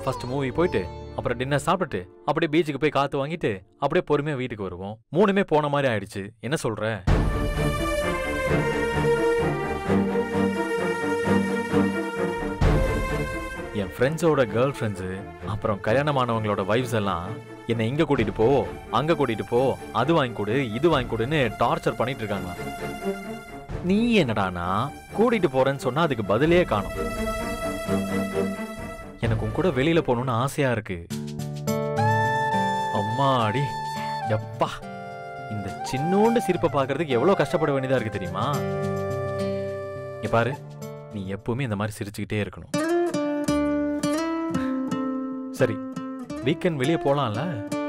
first movie போயிட்டு அப்புறம் dinner சாப்பிட்டுட்டு அப்படியே பீச்சுக்கு போய் காத்து வாங்கிட்டு அப்படியே பொறுமையா வீட்டுக்கு வருவோம் மூணுமே போன மாதிரி ஆயிடுச்சு என்ன சொல்ற என் ஃப்ரெண்ட்ஸோட கேர்ள் ஃப்ரெண்ட்ஸு அப்புறம் கல்யாணமானவங்களோட வைஃப்ஸ் எல்லாம் என்னை இங்க கூட்டிட்டு போ அங்க கூட்டிட்டு போ அது வாங்கி கொடு இது வாங்கி கொடுன்னு டார்ச்சர் பண்ணிட்டு இருக்காங்க நீ என்னடானா கூட்டிட்டு போறேன்னு சொன்னா அதுக்கு பதிலே காணும் எனக்கு உன் கூட வெளியில போகணும்னு ஆசையா இருக்கு அம்மாடி எப்பா இந்த சின்னோண்டு சிரிப்பை பார்க்கறதுக்கு எவ்வளவு கஷ்டப்பட வேண்டியதா இருக்கு தெரியுமா இங்க பாரு நீ எப்பவுமே இந்த மாதிரி சிரிச்சுக்கிட்டே இருக்கணும் சரி வீக்கெண்ட் வெளியே போலாம்ல